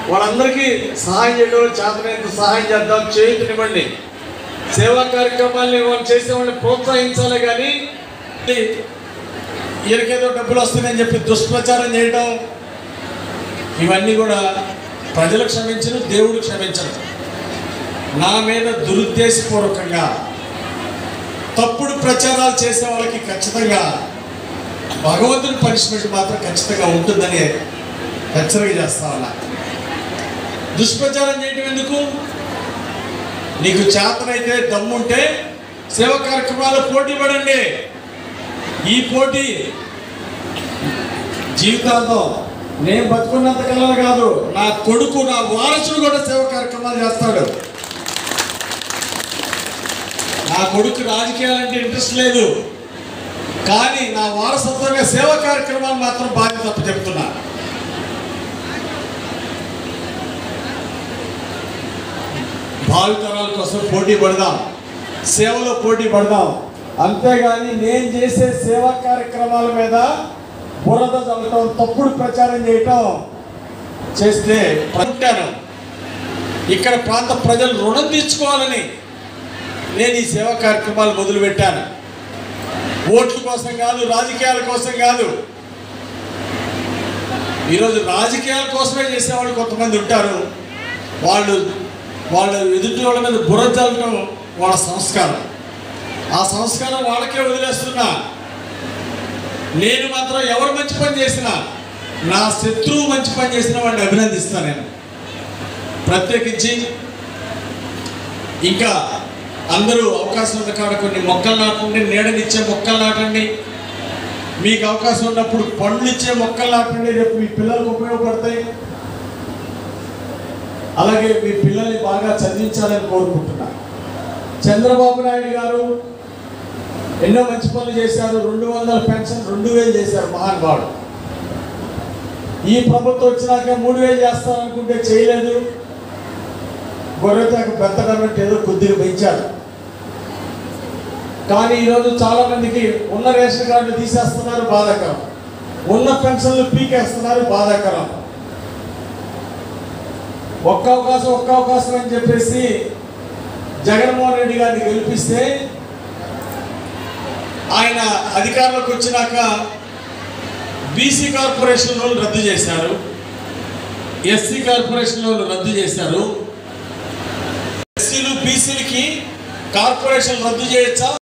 వాళ్ళందరికీ సహాయం చేయడం చేతనైనంత సహాయం చేద్దాం చేయుతనివ్వండి సేవా కార్యక్రమాల్ని వాళ్ళు చేసే వాళ్ళని ప్రోత్సహించాలి కానీ ఈయనకేదో డబ్బులు వస్తున్నాయని చెప్పి దుష్ప్రచారం చేయడం ఇవన్నీ కూడా ప్రజలు క్షమించను దేవుడు క్షమించను నా మీద దురుద్దేశపూర్వకంగా తప్పుడు ప్రచారాలు చేసే వాళ్ళకి ఖచ్చితంగా భగవంతుని పనిష్మెంట్ మాత్రం ఖచ్చితంగా ఉంటుందని హెచ్చరిక చేస్తా ఉన్నా దుష్ప్రచారం చేయడం ఎందుకు నీకు చేతనైతే దమ్ముంటే సేవ కార్యక్రమాల్లో పోటీ పడండి ఈ పోటీ జీవితాంతం నేను బతుకున్నంత కాలం కాదు నా కొడుకు నా వారసుడు కూడా సేవ కార్యక్రమాలు చేస్తాడు నా కొడుకు రాజకీయాలంటే ఇంట్రెస్ట్ లేదు కానీ నా వారసత్వంగా సేవా కార్యక్రమాలు మాత్రం బాధ్యత తప్ప చెప్తున్నా భావితరాల కోసం పోటీ పడదాం సేవలో పోటీ పడదాం అంతేగాని నేను చేసే సేవా కార్యక్రమాల మీద బురద చల్లటం తప్పుడు ప్రచారం చేయటం చేస్తే పంటాను ఇక్కడ ప్రాంత ప్రజలు రుణం తీర్చుకోవాలని నేను ఈ సేవా కార్యక్రమాలు మొదలుపెట్టాను ఓట్ల కోసం కాదు రాజకీయాల కోసం కాదు ఈరోజు రాజకీయాల కోసమే చేసేవాళ్ళు కొంతమంది ఉంటారు వాళ్ళు వాళ్ళు ఎదుటి వాళ్ళ మీద బుర్ర చల్లడం వాళ్ళ సంస్కారం ఆ సంస్కారం వాళ్ళకే వదిలేస్తున్నా నేను మాత్రం ఎవరు మంచి పని చేసినా నా శత్రువు మంచి పని చేసిన వాడిని అభినందిస్తాను నేను ప్రత్యేకించి ఇంకా అందరూ అవకాశం ఉన్న కాడ కొన్ని మొక్కలు నాటండి నీడనిచ్చే మొక్కలు నాటండి మీకు అవకాశం ఉన్నప్పుడు పండ్లు ఇచ్చే మొక్కలు నాటండి రేపు మీ పిల్లలకు ఉపయోగపడతాయి అలాగే మీ పిల్లల్ని బాగా చదివించాలని కోరుకుంటున్నా చంద్రబాబు నాయుడు గారు ఎన్నో మంచి పనులు చేశారు రెండు వందల పెన్షన్ రెండు వేలు చేశారు మహానుభావుడు ఈ ప్రభుత్వం వచ్చినాక మూడు వేలు చేస్తారనుకుంటే చేయలేదు గొర్రెతాకు పెంచడం అంటే ఏదో కొద్దిగా పెంచారు కానీ ఈరోజు చాలా మందికి ఉన్న రేషన్ కార్డులు తీసేస్తున్నారు బాధాకరం ఉన్న పెన్షన్లు పీకేస్తున్నారు బాధాకరం ఒక్క అవకాశం ఒక్క అవకాశం అని చెప్పేసి జగన్మోహన్ రెడ్డి గారిని గెలిపిస్తే ఆయన అధికారంలోకి వచ్చినాక బీసీ కార్పొరేషన్ లోన్ రద్దు చేశారు ఎస్సీ కార్పొరేషన్ లోన్ రద్దు చేశారు ఎస్సీలు బీసీలకి కార్పొరేషన్ రద్దు చేయొచ్చా